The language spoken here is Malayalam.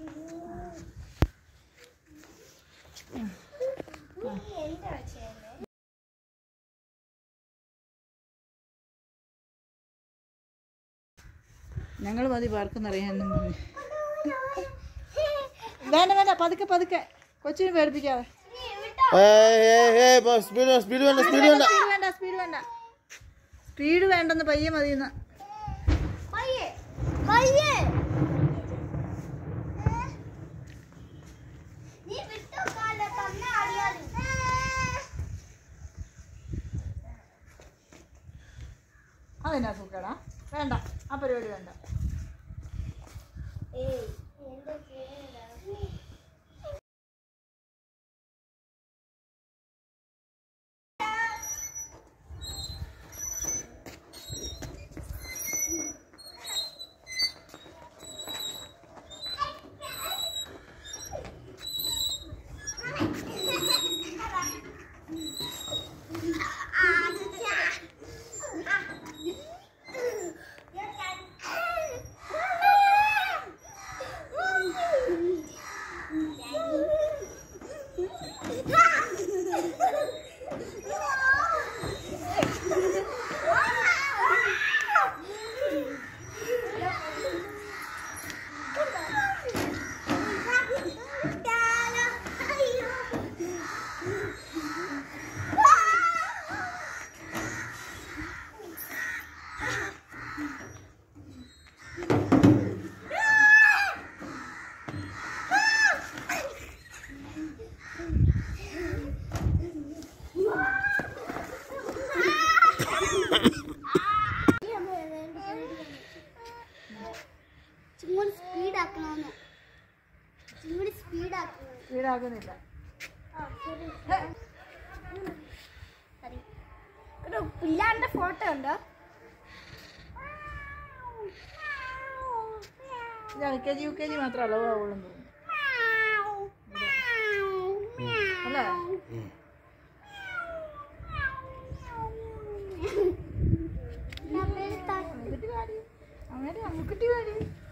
ഞങ്ങൾ മതി പാർക്കെന്നറിയാനും പറഞ്ഞു വേണ്ട വേണ്ട പതുക്കെ പതുക്കെ കൊച്ചിനെ പേടിപ്പിക്കാതെ സ്പീഡ് സ്പീഡ് വേണ്ട സ്പീഡ് വേണ്ട സ്പീഡ് വേണ്ട സ്പീഡ് വേണ്ട സ്പീഡ് വേണ്ടെന്ന് പയ്യെ മതിയെന്ന് പയ്യെ പയ്യെ നീ വിട്ടോ കാല തന്നെ അറിയാതെ അതെന്നാ സുഖടാ വേണ്ട ആ പരിപാടി വേണ്ട ഏയ് എന്താ ചെയ്യണ്ട ചുമ്മാ സ്പീഡ് ആക്കണമെന്ന് ചുമ്മാ സ്പീഡ് ആക്കണം സ്പീഡാക്കുന്നില്ല ഒരു പിള്ളാന്റെ ഫോട്ടോ ഉണ്ടോ ഇത് L K G U K G മാത്രം അളവ് ആവുള്ളൂ തോന്നുന്നു അല്ലേ നമ്മുടെ അമ്മക്കുട്ടി പാടി അമ്മേടെ അമ്മക്കുട്ടി പാടി